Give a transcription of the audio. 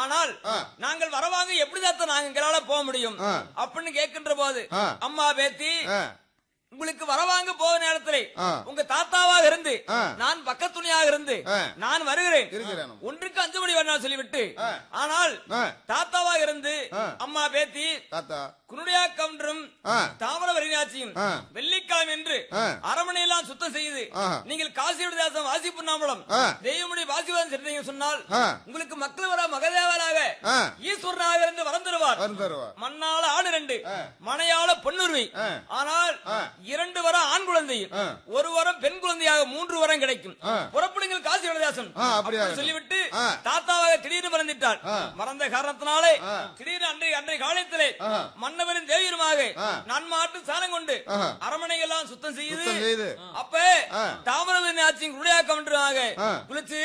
ஆனால் ஆ. நாங்கள் வரவாங்க எப்படி தான் நாங்க எங்களால போக முடியும் ஆ. அப்படின்னு கேட்கின்ற போது ஆ. அம்மா பேத்தி ஆ, உங்களுக்கு வரவாங்க போக நேரத்திலே ஆ. உங்க தாத்தாவாக இருந்து ஆ. நான் பக்கத்துணையாக இருந்து ஆ. நான் வருகிறேன் இருக்கிறேன். ஒன்றுக்கு அஞ்சு மணி வரணும் சொல்லிவிட்டு ஆ. ஆனால் ஆ. தாத்தாவாக இருந்து ஆ. அம்மா பேத்தி தாத்தா குருடையா கவுண்டரும் ஆ. தாமிரவரிநாச்சியும் ஆ. வெள்ளிக்கிழமை என்று ஆ. அரமனையெல்லாம் சுத்தம் செய்து ஆஹா. நீங்கள் காசி விடுதாசம் வாசிப்பு நாமளம் ஆ. தெய்வமுடி வாசிவாதம் சென்றீங்க சொன்னால் ஆ. உங்களுக்கு மக்கள் வர மகதேவராக ஆ. ஈஸ்வரனாக இருந்து வரம் தருவார் வரும் தருவா மண்ணால ஆடு ரெண்டு ஆ. மனையால பொன்னுருவி ஆ. ஆனால் ஆ. இரண்டு வரம் ஆண் குழந்தை ஆ. ஒரு வரம் பெண் குழந்தையாக மூன்று வரம் கிடைக்கும் ஆ. புறப்படுங்கள் காசி விடதாசன் ஆ, அப்படியா அப்படி சொல்லிவிட்டு ஆ. தாத்தாவாக திடீர்னு மறந்துட்டார் ஆ. மறந்த காரணத்தினாலே ஆ. திடீர்னு அன்றைய அன்றைய காலத்திலே ஆ. மன்னவரின் தேவியருமாக ஆ. நன்மாட்டு சாணம் கொண்டு ஆஹா. அரமனையெல்லாம் சுத்தம் செய்து சுத்தம் செய்து. அப்ப ஆ. தாமிரவரணி ஆட்சியின் குருடையா கவுண்டராக ஆ. குளிச்சு